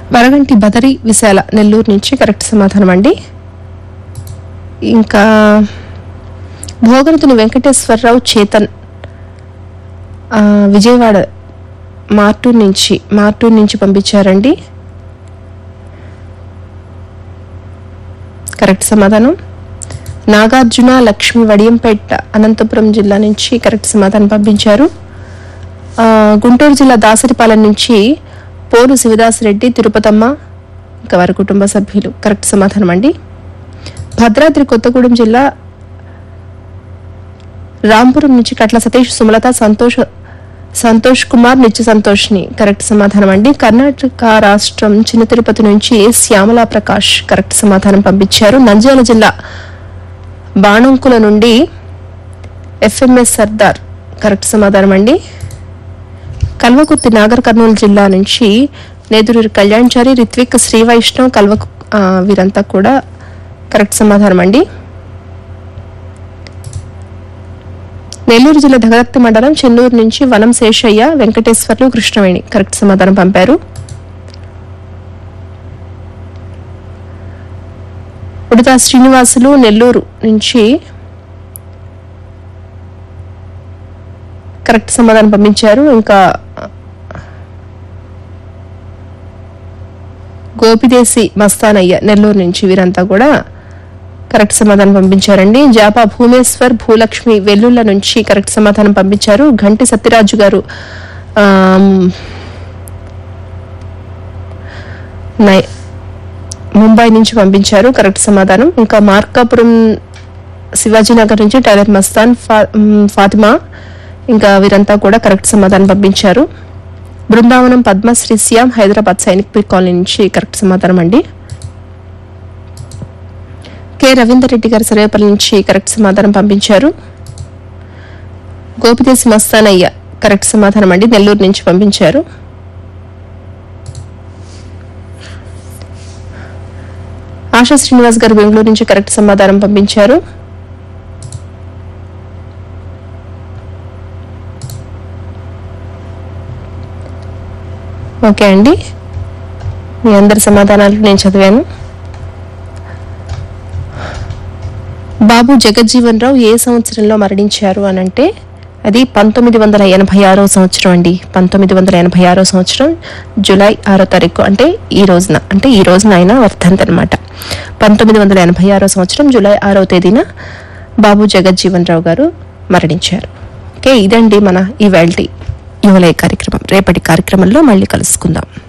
వరగంటి బదరి విశాల నెల్లూరు నుంచి కరెక్ట్ సమాధానం అండి ఇంకా భోగరతుని వెంకటేశ్వరరావు చేతన్ ఆ, విజయవాడ మార్టూర్ నుంచి మార్టూర్ నుంచి పంపించారండి కరెక్ట్ సమాధానం నాగార్జున లక్ష్మి వడియంపేట అనంతపురం జిల్లా నుంచి కరెక్ట్ సమాధానం పంపించారు ఆ, గుంటూరు జిల్లా దాసరిపాలెం నుంచి పోలు శివదాసరెడ్డి తిరుపతమ్మ ఇంకా వారి కుటుంబ సభ్యులు కరెక్ట్ సమాధానం అండి భద్రాద్రి కొత్తగూడెం జిల్లా రాంపురం నుంచి కట్ల సతీష్ సుమలత సంతోష్ సంతోష్ కుమార్ నిత్య సంతోష్ని కరెక్ట్ సమాధానం అండి కర్ణాటక రాష్ట్రం చిన్న తిరుపతి నుంచి శ్యామలా ప్రకాష్ కరెక్ట్ సమాధానం పంపించారు నంద్యాల జిల్లా బాణంకుల నుండి ఎఫ్ఎంఎస్ సర్దార్ కరెక్ట్ సమాధానం అండి కల్వకుర్తి నాగర్ కర్నూలు జిల్లా నుంచి నేదురూరి కళ్యాణ్చారి రిత్విక్ శ్రీ వైష్ణవ్ కల్వ ఆ, వీరంతా కూడా కరెక్ట్ సమాధానం అండి నెల్లూరు జిల్లా దగదత్తి మండలం చెన్నూరు నుంచి వనం శేషయ్య వెంకటేశ్వర్లు కృష్ణవేణి కరెక్ట్ సమాధానం పంపారు ఉడితా శ్రీనివాసులు నెల్లూరు నుంచి కరెక్ట్ సమాధానం పంపించారు ఇంకా గోపిదేశి మస్తానయ్య నెల్లూరు నుంచి వీరంతా కూడా కరెక్ట్ సమాధానం పంపించారండి జాపా భూమేశ్వర్ భూలక్ష్మి వెల్లుళ్ళ నుంచి కరెక్ట్ సమాధానం పంపించారు ఘంటి సత్యరాజు గారు ఆమ్, నై- ముంబై నుంచి పంపించారు కరెక్ట్ సమాధానం ఇంకా మార్కాపురం శివాజీనగర్ నుంచి టైలర్ మస్తాన్ ఫా- మ్, ఫాతిమా ఇంకా వీరంతా కూడా కరెక్ట్ సమాధానం పంపించారు బృందావనం పద్మశ్రీ శ్యామ్ హైదరాబాద్ సైనిక్ పీ కాలనీ నుంచి కరెక్ట్ సమాధానం అండి కె రవీందర్ రెడ్డి గారు సర్వేపల్లి నుంచి కరెక్ట్ సమాధానం పంపించారు గోపిదేశి మస్తానయ్య కరెక్ట్ సమాధానం అండి నెల్లూరు నుంచి పంపించారు ఆశా శ్రీనివాస్ గారు బెంగళూరు నుంచి కరెక్ట్ సమాధానం పంపించారు ఓకే అండి మీ అందరి సమాధానాలు నేను చదివాను బాబు జగజ్జీవన్ రావు ఏ సంవత్సరంలో మరణించారు అని అంటే అది పంతొమ్మిది వందల ఎనభై ఆరో సంవత్సరం అండి పంతొమ్మిది వందల ఎనభై ఆరో సంవత్సరం జూలై ఆరో తారీఖు అంటే ఈ రోజున అంటే ఈ రోజున ఆయన వర్ధంతి అనమాట పంతొమ్మిది వందల ఎనభై ఆరో సంవత్సరం జూలై ఆరో తేదీన బాబు జగజ్జీవన్ రావు గారు మరణించారు ఓకే ఇదండి మన ఈ యువలయ కార్యక్రమం రేపటి కార్యక్రమంలో మళ్ళీ కలుసుకుందాం